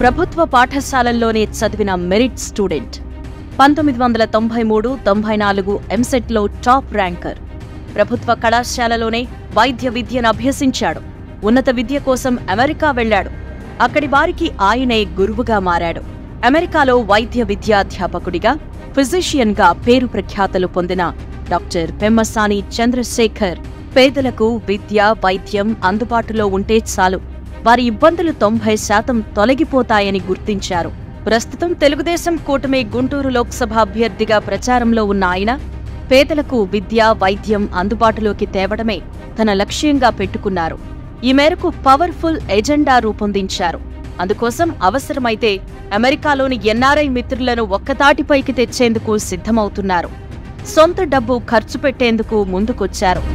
ప్రభుత్వ పాఠశాలల్లోనే చదివిన merit student పంతొమ్మిది వందల తొంభై మూడు తొంభై నాలుగు ఎంసెట్లో టాప్ ర్యాంకర్ ప్రభుత్వ కళాశాలలోనే వైద్య విద్యను అభ్యసించాడు ఉన్నత విద్య కోసం అమెరికా వెళ్ళాడు అక్కడి వారికి ఆయనే గురువుగా మారాడు అమెరికాలో వైద్య విద్యాధ్యాపకుడిగా ఫిజిషియన్గా పేరు ప్రఖ్యాతలు పొందిన డాక్టర్ పెమ్మసాని చంద్రశేఖర్ పేదలకు విద్య వైద్యం అందుబాటులో ఉంటే చాలు వారి ఇబ్బందులు తొంభై శాతం తొలగిపోతాయని గుర్తించారు ప్రస్తుతం తెలుగుదేశం కూటమి గుంటూరు లోక్సభ అభ్యర్థిగా ప్రచారంలో ఉన్న ఆయన పేదలకు విద్య వైద్యం అందుబాటులోకి తేవడమే తన లక్ష్యంగా పెట్టుకున్నారు ఈ మేరకు పవర్ఫుల్ ఎజెండా రూపొందించారు అందుకోసం అవసరమైతే అమెరికాలోని ఎన్ఆర్ఐ మిత్రులను ఒక్కతాటిపైకి తెచ్చేందుకు సిద్ధమవుతున్నారు సొంత డబ్బు ఖర్చు పెట్టేందుకు ముందుకొచ్చారు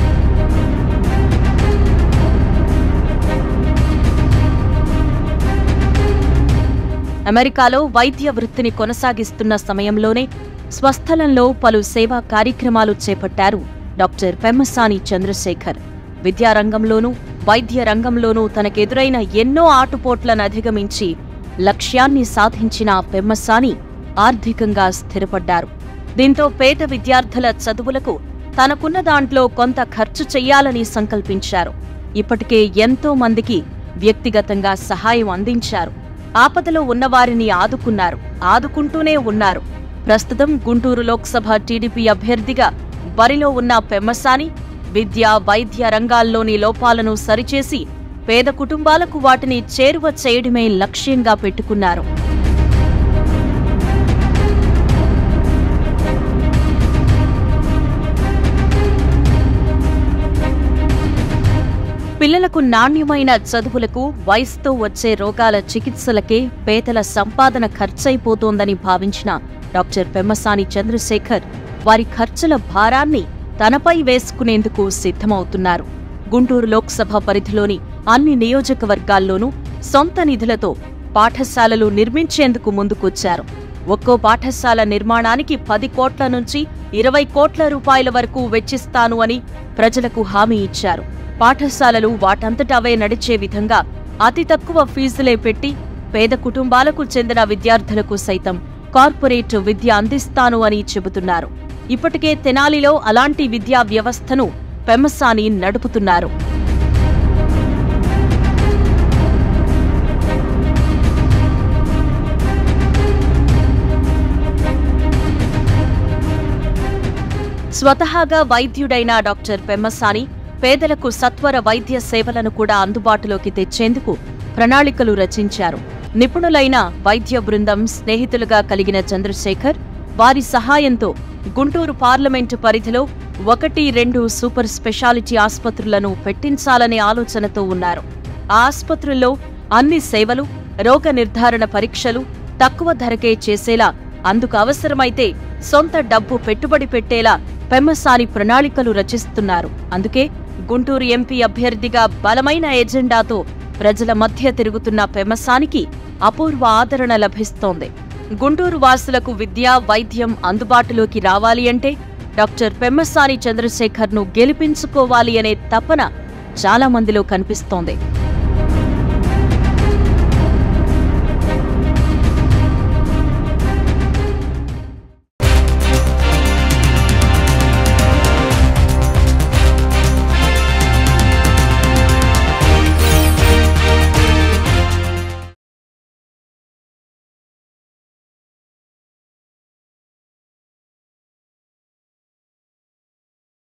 అమెరికాలో వైద్య వృత్తిని కొనసాగిస్తున్న సమయంలోనే స్వస్థలంలో పలు సేవా కార్యక్రమాలు చేపట్టారు డాక్టర్ పెమ్మసాని చంద్రశేఖర్ విద్యారంగంలోనూ వైద్య రంగంలోనూ తనకెదురైన ఎన్నో ఆటుపోట్లను అధిగమించి లక్ష్యాన్ని సాధించిన పెమ్మసాని ఆర్థికంగా స్థిరపడ్డారు దీంతో పేద విద్యార్థుల చదువులకు తనకున్న దాంట్లో కొంత ఖర్చు చెయ్యాలని సంకల్పించారు ఇప్పటికే ఎంతో మందికి వ్యక్తిగతంగా సహాయం అందించారు ఆపదలో ఉన్నవారిని ఆదుకున్నారు ఆదుకుంటూనే ఉన్నారు ప్రస్తుతం గుంటూరు లోక్సభ టీడీపీ అభ్యర్థిగా బరిలో ఉన్న పెమ్మసాని విద్య వైద్య రంగాల్లోని లోపాలను సరిచేసి పేద కుటుంబాలకు వాటిని చేరువ చేయడమే లక్ష్యంగా పెట్టుకున్నారు పిల్లలకు నాణ్యమైన చదువులకు వయసుతో వచ్చే రోగాల చికిత్సలకే పేదల సంపాదన ఖర్చయిపోతోందని భావించిన డాక్టర్ పెమ్మసాని చంద్రశేఖర్ వారి ఖర్చుల భారాన్ని తనపై వేసుకునేందుకు సిద్ధమవుతున్నారు గుంటూరు లోక్సభ పరిధిలోని అన్ని నియోజకవర్గాల్లోనూ సొంత నిధులతో పాఠశాలలు నిర్మించేందుకు ముందుకొచ్చారు ఒక్కో పాఠశాల నిర్మాణానికి పది కోట్ల నుంచి ఇరవై కోట్ల రూపాయల వరకు వెచ్చిస్తాను అని ప్రజలకు హామీ ఇచ్చారు పాఠశాలలు వాటంతటవే నడిచే విధంగా అతి తక్కువ ఫీజులే పెట్టి పేద కుటుంబాలకు చెందిన విద్యార్థులకు సైతం కార్పొరేట్ విద్య అందిస్తాను అని చెబుతున్నారు ఇప్పటికే తెనాలిలో అలాంటి విద్యా వ్యవస్థను పెమ్మసాని నడుపుతున్నారు స్వతహాగా వైద్యుడైన డాక్టర్ పెమ్మసాని పేదలకు సత్వర వైద్య సేవలను కూడా అందుబాటులోకి తెచ్చేందుకు ప్రణాళికలు రచించారు నిపుణులైన వైద్య బృందం స్నేహితులుగా కలిగిన చంద్రశేఖర్ వారి సహాయంతో గుంటూరు పార్లమెంటు పరిధిలో ఒకటి రెండు సూపర్ స్పెషాలిటీ ఆసుపత్రులను పెట్టించాలనే ఆలోచనతో ఉన్నారు ఆ ఆసుపత్రుల్లో అన్ని సేవలు రోగ నిర్ధారణ పరీక్షలు తక్కువ ధరకే చేసేలా అందుకు అవసరమైతే సొంత డబ్బు పెట్టుబడి పెట్టేలా పెమ్మసాని ప్రణాళికలు రచిస్తున్నారు అందుకే గుంటూరు ఎంపీ అభ్యర్థిగా బలమైన ఎజెండాతో ప్రజల మధ్య తిరుగుతున్న పెమ్మసానికి అపూర్వ ఆదరణ లభిస్తోంది గుంటూరు వాసులకు విద్య వైద్యం అందుబాటులోకి రావాలి అంటే డాక్టర్ పెమ్మసాని చంద్రశేఖర్ను గెలిపించుకోవాలి అనే తపన చాలా మందిలో కనిపిస్తోంది